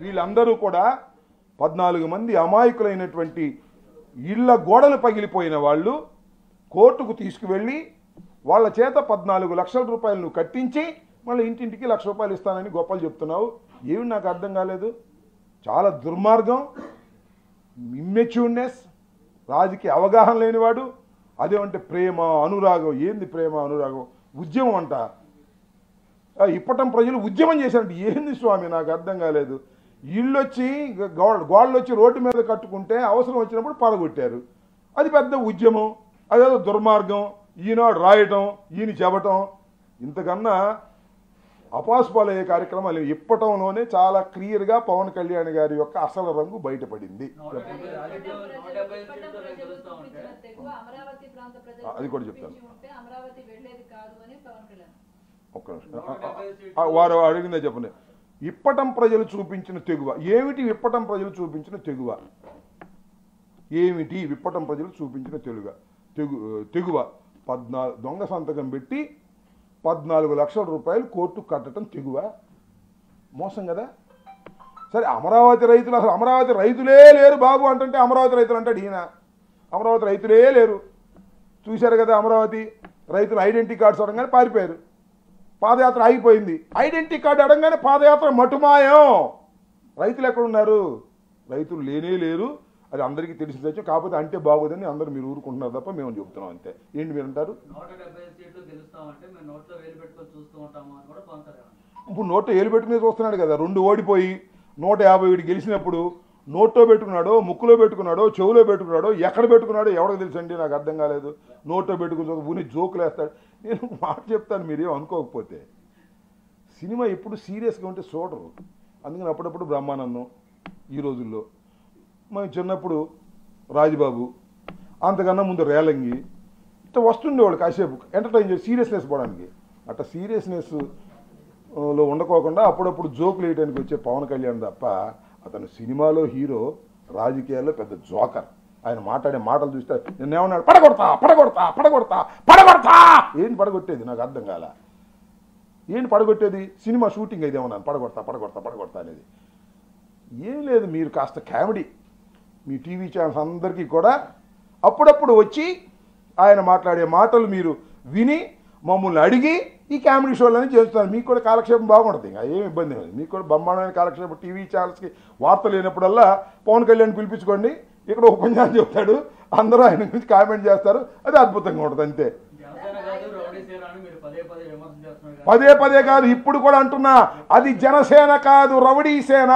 వీళ్ళందరూ కూడా పద్నాలుగు మంది అమాయకులైనటువంటి ఇళ్ల గోడలు పగిలిపోయిన వాళ్ళు కోర్టుకు తీసుకువెళ్ళి వాళ్ళ చేత పద్నాలుగు లక్షల రూపాయలు నువ్వు కట్టించి మళ్ళీ ఇంటింటికి లక్ష రూపాయలు ఇస్తానని గొప్పలు చెప్తున్నావు ఏమి నాకు అర్థం కాలేదు చాలా దుర్మార్గం ఇమ్మెచ్యూర్నెస్ రాజకీయ అవగాహన లేనివాడు అదేమంటే ప్రేమ అనురాగం ఏంది ప్రేమ అనురాగం ఉద్యమం అంట ఆ, ఇప్పటం ప్రజలు ఉద్యమం చేశారంటే ఏంది స్వామి నాకు అర్థం కాలేదు ఇల్లు వచ్చి గోడ గోడలు వచ్చి రోడ్డు మీద కట్టుకుంటే అవసరం వచ్చినప్పుడు పడగొట్టారు అది పెద్ద ఉద్యమం అదేదో దుర్మార్గం ఈనాడు రాయటం ఈయన చెప్పటం ఇంతకన్నా అపాసుపాలయ్యే కార్యక్రమాలు ఇప్పటంలోనే చాలా క్లియర్గా పవన్ కళ్యాణ్ గారి యొక్క అసలు రంగు బయటపడింది నూట డెబ్బై రాజకీయాలు నూట డెబ్బై సీట్లు మేము గెలుస్తా ఉంటే అమరావతి ప్రాంత ప్రజలు ఆ, అది కూడా చెప్తాను. చూపించి ఉంటే అమరావతి వెళ్ళేది కాదు అని పవన్ కళ్యాణ్ ఒక్క నిమిషం. ఆ, ఆ, ఆ, వారు అడిగిందే చెప్పండి ఇప్పటం ప్రజలు చూపించిన తెగువ ఏమిటి విప్పటం ప్రజలు చూపించిన తెగువ ఏమిటి విప్పటం ప్రజలు చూపించిన తెలుగ తెగు తెగువ పద్నాలుగు దొంగ సంతకం పెట్టి పద్నాలుగు లక్షల రూపాయలు కోర్టు కట్టడం తెగువ మోసం కదా సరే అమరావతి రైతులు అసలు అమరావతి రైతులే లేరు బాబు అంటుంటే అమరావతి రైతులు అంటాడు ఈయన అమరావతి రైతులే లేరు చూశారు కదా అమరావతి రైతులు ఐడెంటిటీ కార్డ్స్ అడగానే పారిపోయారు పాదయాత్ర ఆగిపోయింది ఐడెంటిటీ కార్డు అడగానే పాదయాత్ర మటుమాయం రైతులు ఎక్కడున్నారు రైతులు లేనే లేరు అది అందరికీ తెలిసి తెచ్చు కాకపోతే అంటే బాగోదని అందరూ మీరు ఊరుకుంటున్నారు తప్ప మేము చెప్తున్నాం అంతే ఏంటి మీరు అంటారు నూట డెబ్బై సీట్లు గెలుస్తామంటే మేము నోట్లో వేలు పెట్టుకొని చూస్తూ ఉంటాము అని కూడా పవన్ కళ్యాణ్ అన్నారు. ఇప్పుడు నోట్లో ఏలు పెట్టుకునే చూస్తున్నాడు కదా రెండు ఓడిపోయి నూట యాభై ఏడు గెలిచినప్పుడు నోట్లో పెట్టుకున్నాడో ముక్కులో పెట్టుకున్నాడో చెవులో పెట్టుకున్నాడో ఎక్కడ పెట్టుకున్నాడో ఎవరికి తెలుసండి నాకు అర్థం కాలేదు నోట్లో పెట్టుకుని ఊని జోకులు వేస్తాడు నేను ఒక మాట చెప్తాను మీరేం అనుకోకపోతే సినిమా ఎప్పుడు సీరియస్గా ఉంటే చూడరు అందుకని అప్పుడప్పుడు బ్రహ్మానందం ఈ రోజుల్లో మనం చిన్నప్పుడు రాజబాబు అంతకన్నా ముందు రేలంగి ఇట్లా వస్తుండేవాడు కాసేపు ఎంటర్టైన్ చేసి సీరియస్నెస్ పోవడానికి అట్లా సీరియస్నెస్ లో ఉండకోకుండా అప్పుడప్పుడు జోకులు వేయడానికి వచ్చే పవన్ కళ్యాణ్ తప్ప అతను సినిమాలో హీరో రాజకీయాల్లో పెద్ద జోకర్ ఆయన మాట్లాడే మాటలు చూస్తే నిన్నేమన్నాడు పడగొడతా పడగొడతా పడగొడతా పడగొడతా ఏంటి పడగొట్టేది నాకు అర్థం కాల ఏంటి పడగొట్టేది సినిమా షూటింగ్ అయితే ఏమన్నాను పడగొడతా పడగొడతా పడగొడతా అనేది ఏం లేదు మీరు కాస్త కామెడీ మీ టీవీ ఛానల్స్ అందరికీ కూడా అప్పుడప్పుడు వచ్చి ఆయన మాట్లాడే మాటలు మీరు విని మమ్మల్ని అడిగి ఈ కామెడీ షోలని చేస్తున్నారు మీకు కూడా కాలక్షేపం బాగుంటుంది ఇంకా ఏం ఇబ్బంది లేదు మీకు కూడా బ్రహ్మాండమైన కాలక్షేపం టీవీ ఛానల్స్కి వార్తలు లేనప్పుడల్లా పవన్ కళ్యాణ్ పిలిపించుకోండి ఇక్కడ ఉపన్యాసం చెప్తాడు అందరూ ఆయన గురించి కామెంట్ చేస్తారు అది అద్భుతంగా ఉంటుంది అంతే జనసేన కాదు రౌడీ సేన అని మీరు పదే పదే విమర్శ చేస్తున్నారు కదా. పదే పదే కాదు ఇప్పుడు కూడా అంటున్నా అది జనసేన కాదు రవడీ సేన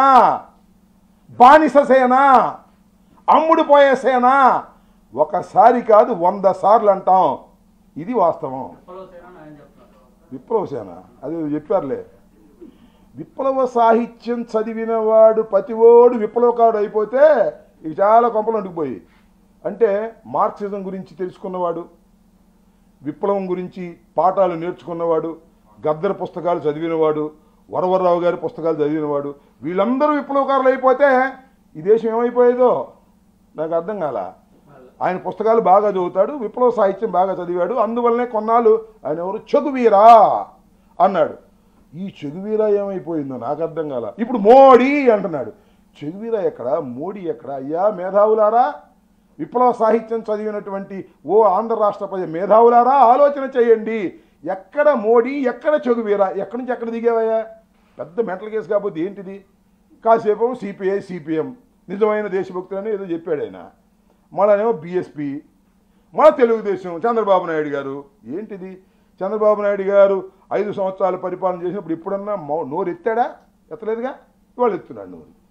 బానిస సేన అమ్ముడు పోయే సేన ఒకసారి కాదు వంద సార్లు అంటాం ఇది వాస్తవం విప్లవ సేన అని ఆయన చెప్తున్నారు విప్లవ సేన అది చెప్పారులే విప్లవ సాహిత్యం చదివిన వాడు ప్రతివాడు విప్లవకారుడు అయిపోతే ఇక చాలా కొంపలు అంటుకుపోయి అంటే మార్క్సిజం గురించి తెలుసుకున్నవాడు విప్లవం గురించి పాఠాలు నేర్చుకున్నవాడు గద్దర్ పుస్తకాలు చదివినవాడు వరవరరావు గారి పుస్తకాలు చదివినవాడు వీళ్ళందరూ విప్లవకారులు అయిపోతే ఈ దేశం ఏమైపోయేదో నాకు అర్థం కాల ఆయన పుస్తకాలు బాగా చదువుతాడు విప్లవ సాహిత్యం బాగా చదివాడు అందువల్లనే కొన్నాళ్ళు ఆయన ఎవరు చెగువీరా అన్నాడు ఈ చెగువీరా ఏమైపోయిందో నాకు అర్థం కాల ఇప్పుడు మోడీ అంటున్నాడు చెగువీరా ఎక్కడ మోడీ ఎక్కడ అయ్యా మేధావులారా విప్లవ సాహిత్యం చదివినటువంటి ఓ ఆంధ్ర రాష్ట్ర ప్రజ మేధావులారా ఆలోచన చేయండి ఎక్కడ మోడీ ఎక్కడ చెగువీరా ఎక్కడి నుంచి ఎక్కడ దిగావయ్యా పెద్ద మెంటల్ కేసు కాకపోతే ఏంటిది కాసేపు సిపిఐ సిపిఎం నిజమైన దేశభక్తులని ఏదో చెప్పాడు ఆయన మళ్ళనేమో బీఎస్పీ మన తెలుగుదేశం చంద్రబాబు నాయుడు గారు ఏంటిది చంద్రబాబు నాయుడు గారు ఐదు సంవత్సరాలు పరిపాలన చేసినప్పుడు ఇప్పుడన్నా మౌ- నోరు ఎత్తాడా ఎత్తలేదుగా ఇవాళ ఎత్తున్నాడు నోరు